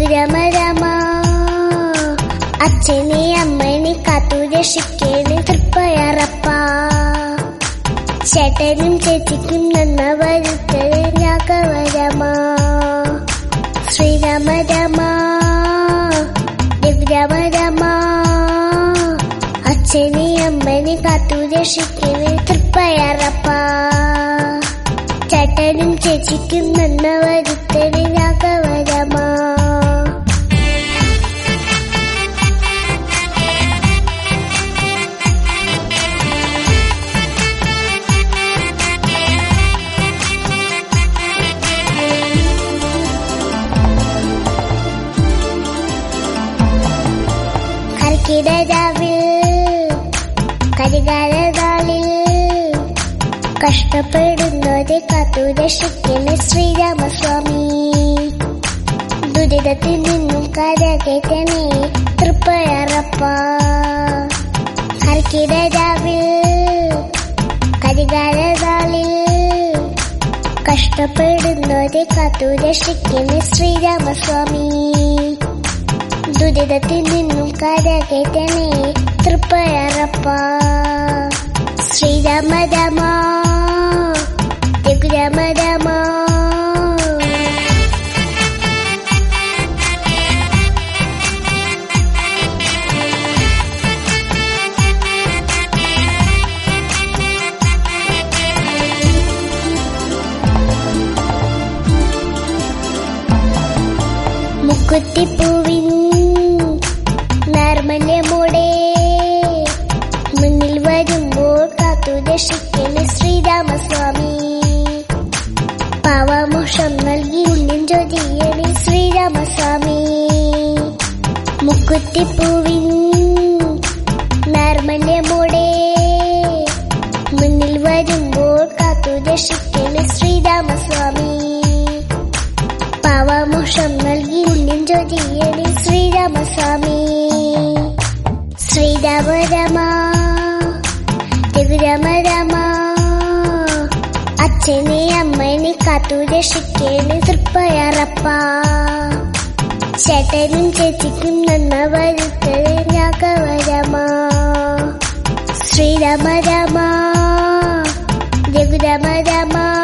രഘുരമ രമ അച്ഛനെ അമ്മനെ കാത്തു രക്ഷിക്കേണ് തൃപ്പയറപ്പ ചേട്ടനും ചേച്ചിക്കും നന്ന വരുത്തത് രാഘവരമ ശ്രീരാമ രമ രഘുരമ രമ അച്ഛനെ അമ്മനെ കാത്തു രക്ഷിക്കേണ് തൃപ്പയറപ്പ ചേട്ടനും ചേച്ചിക്കും നന്ന വരുത്തത് രാഘവരമ കർക്കിടരാവിൽ കരികാലനാളിൽ കഷ്ടപ്പെടുന്നത് കാത്തു രക്ഷിക്കുന്ന ശ്രീരാമസ്വാമി ദുരിതത്തിൽ നിന്നും കരകയറ്റണേ തൃപ്പയറപ്പ കർക്കിടരാവിൽ കരികാലനാളിൽ കഷ്ടപ്പെടുന്നത് കാത്തു രക്ഷിക്കുന്ന ശ്രീരാമസ്വാമി ദുരിതത്തിൽ നിന്നും കരകയറ്റണേ തൃപ്പയറപ്പ ശ്രീരാമ രാമ രഘുരാമ രാമ മുക്കുത്തിപ്പൂവിൻ നർമ്മല്യമോടെ മുന്നിൽ വരുമ്പോൾ കാത്തു രക്ഷിക്കുന്ന ശ്രീരാമസ്വാമി പാവമോഷം നൽകി ഉള്ളിൻ ജ്യോതിയണി ശ്രീരാമസ്വാമി മുക്കുത്തിപ്പൂവിൻ നർമ്മല്യമോടെ മുന്നിൽ വരുമ്പോൾ കാത്തു രക്ഷിക്കുന്ന ശ്രീരാമസ്വാമി പാവമോഷം നൽകി ഉള്ളിൻ ജ്യോതിയണി ശ്രീരാമസ്വാമി ശ്രീരാമ രമ രഘുരമ രമ അച്ഛനെ അമ്മനെ കാത്തു രക്ഷിക്കേണ് തൃപ്പയറപ്പ ചേട്ടനും ചേച്ചിക്കും നന്ന വരുത്തത് രാഘവരമ ശ്രീരാമ രമ രഘുരമ രമ